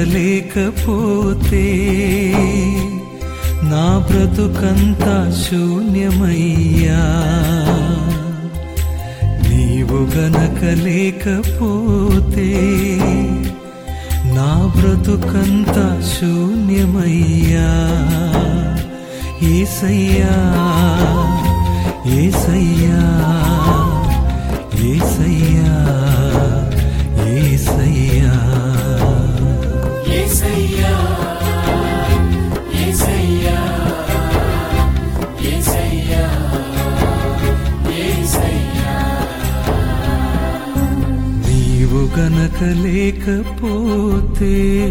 లేకపోతే నా బ్రతుకంతా శూన్యమయ్యా నీవు గనక లేకపోతే నా బ్రతుకంతా శూన్యమయ్యా ఏసయ్యా ఏసయ్యా ఏసయ్యా ఏసయ్యా యేసయ్యా యేసయ్యా యేసయ్యా యేసయ్యా నీవు గనక లేకపోతే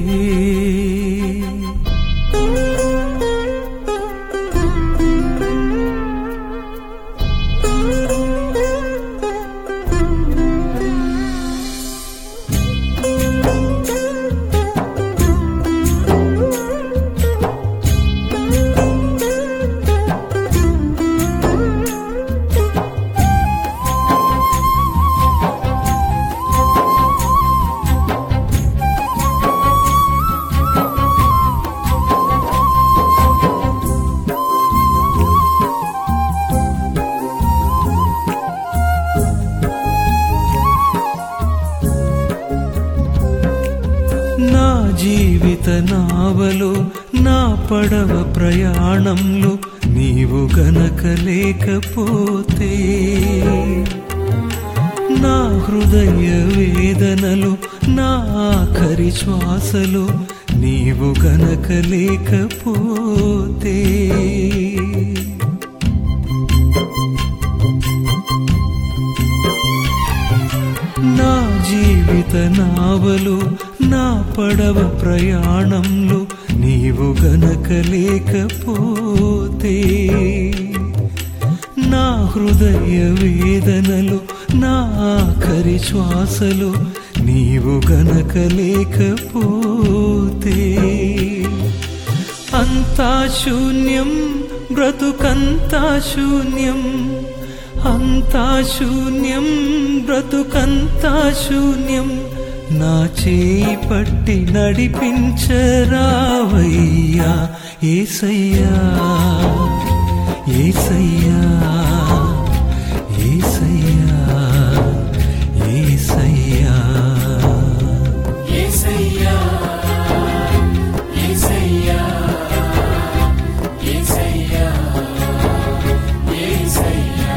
నా జీవిత నావలో నా పడవ ప్రయాణంలో నీవు గనక లేకపోతే నా హృదయ వేదనలు నా ఆఖరి శ్వాసలు నీవు గనక లేకపోతే నా జీవిత నావలు నా పడవ ప్రయాణంలో నీవు గనక లేకపోతే నా హృదయ వేదనలు నా ఆఖరి శ్వాసలు నీవు గనక లేకపోతే అంతా శూన్యం బ్రతుకంతా శూన్యం అంతా శూన్యం బ్రతుకంతా శూన్యం నా చేయి పట్టి నడిపించరావయ్యా ఏసయ్యా ఏసయ్యా ఏసయ్యా ఏసయ్యా యేసయ్యా యేసయ్యా యేసయ్యా యేసయ్యా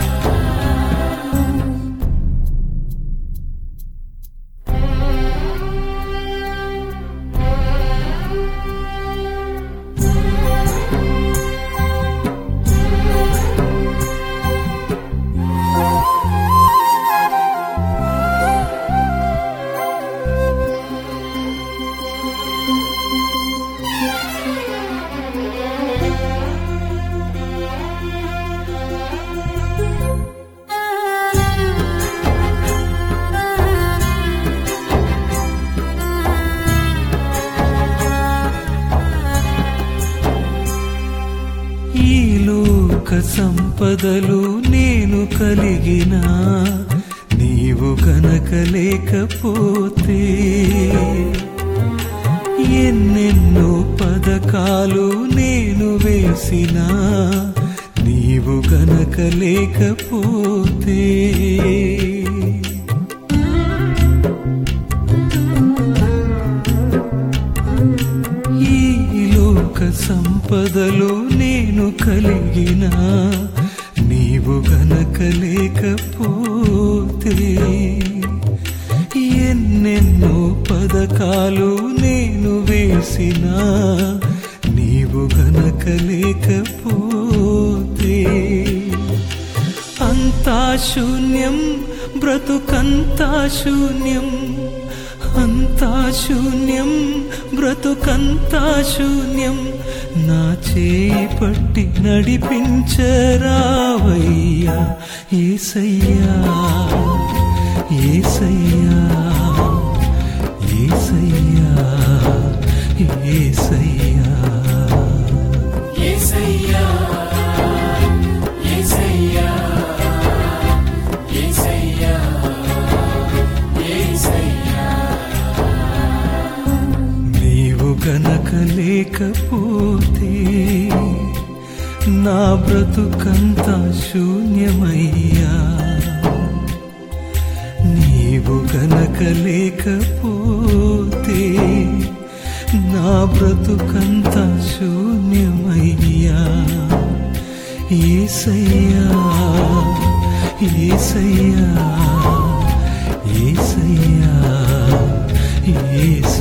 ఈ లోక సంపదలు నేను కలిగిన నీవు కనుక లేకపోతే ఎన్నెన్నో పథకాలు నేను వేసిన నీవు గనక లేకపోతే ఈ లోక సంపదలు నేను కలిగిన నీవు గనక లేకపోతే ఎన్నెన్నో పథకాలు నేను వేసిన నీవు గనక లేకపోతే అంతా శూన్యం బ్రతుకంతా శూన్యం అంతా శూన్యం బ్రతుకంతా శూన్యం నా చేయి పట్టి నడిపించరావయ్యా ఏసయ్యా ఏసయ్యా ఏసయ్యా ఏసయ్యా యేసయ్యా యేసయ్యా యేసయ్యా యేసయ్యా గనక లేకపోతే నా బ్రతుకంతా శూన్యమయ్యా నీవు గనక లేకపోతే నా బ్రతుకంతా శూన్యమయ్యా ఏసయ్యా ఏసయ్యా ఏసయ్యా ఏసయ్యా